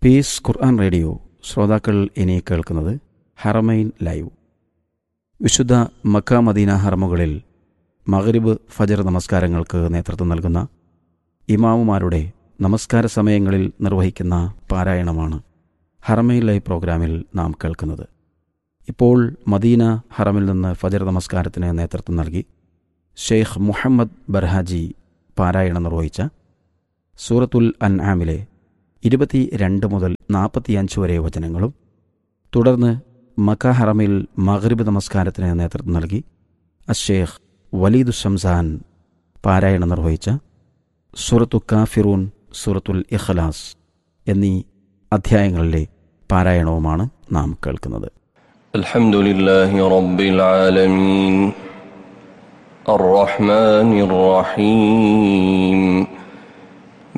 piece ഖുർആൻ radio ശ്രോതാക്കൾ ഇനി കേൾക്കുന്നത് ഹറമൈൻ ലൈവ് വിശുദ്ധ മക്ക മദീന ഹറമുകളിൽ മഗ്രിബ് ഫജർ നമസ്കാരങ്ങൾക്ക് നേതൃത്വം നൽകുന്ന ഇമാമുമാരുടെ നമസ്കാര സമയങ്ങളിൽ നിർവഹിക്കുന്ന പാരായണമാണ് ഹറമൈൻ ലൈവ് പ്രോഗ്രാമിൽ നാം കേൾക്കുന്നത് ഇപ്പോൾ മദീന ഹറമിൽ നിന്ന് ഫജർ നമസ്കാരത്തിന് നേതൃത്വം നൽകി ഷെയ്ഖ് മുഹമ്മദ് ബർഹാജി പാരായണം നിർവഹിച്ച സൂറത്തുൽ അൻആമിലെ ഇരുപത്തി രണ്ട് മുതൽ നാൽപ്പത്തിയഞ്ച് വരെ വചനങ്ങളും തുടർന്ന് മക്ക ഹറമിൽ മഗ്രിബ് നമസ്കാരത്തിന് നേതൃത്വം നൽകി അഷേഖ് വലീദു ഷംസാൻ പാരായണം നിർവഹിച്ച സൂറത്തു കാഫിറൂൻ സൂറത്തുൽ ഇഖ്ലാസ് എന്നീ അധ്യായങ്ങളിലെ പാരായണവുമാണ് നാം കേൾക്കുന്നത് الحمد لله رب العالمين الرحمن الرحيم